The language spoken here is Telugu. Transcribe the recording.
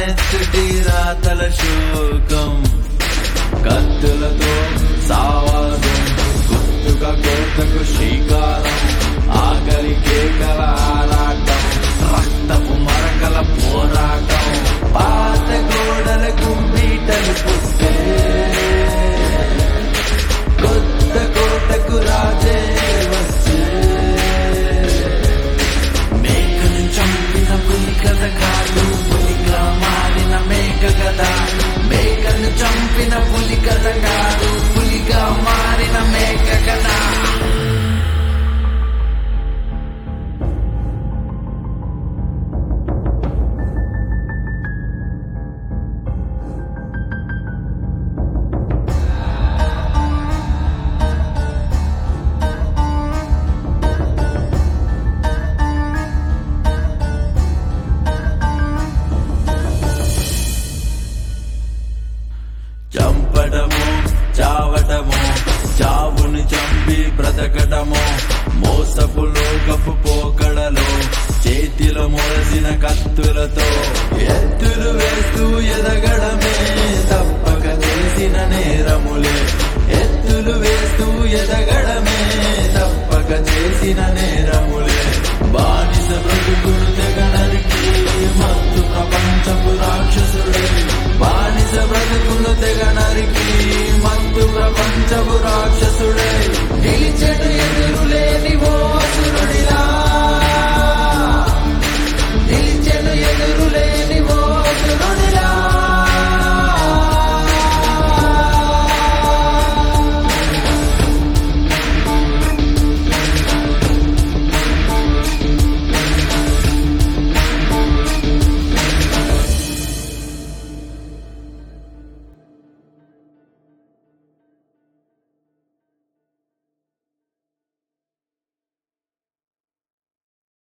నెత్తుటి రాతల శోకం కత్తులతో సావాసం గుర్తుక కోతకు శ్రీకారం ఆకలి కేకల ఆరాటం రక్తపు మరకల పోరాటం పాత గోడలకు బీటలు పుట్టే కొత్త కోటకు రాజే వచ్చే మేకను చంపిన పులి కథ కాదు పులిగా మారిన మేక కథ మేకను చంపిన పులి కథ కాదు పులిగా మారిన మేక కథ చంపడము చావటము చావుని చంపి బ్రతకటము మోసపు లోకపు పోకడలో చేతిలో మొలసిన కత్తులతో ఎత్తులు వేస్తూ ఎదగడమే తప్పక చేసిన నేరములే ఎత్తులు వేస్తూ ఎదగడమే తప్పక చేసిన నేరములే బానిస బ్రతుకును తెగ నరికి మత్తు ప్రపంచపు రాక్షసుడే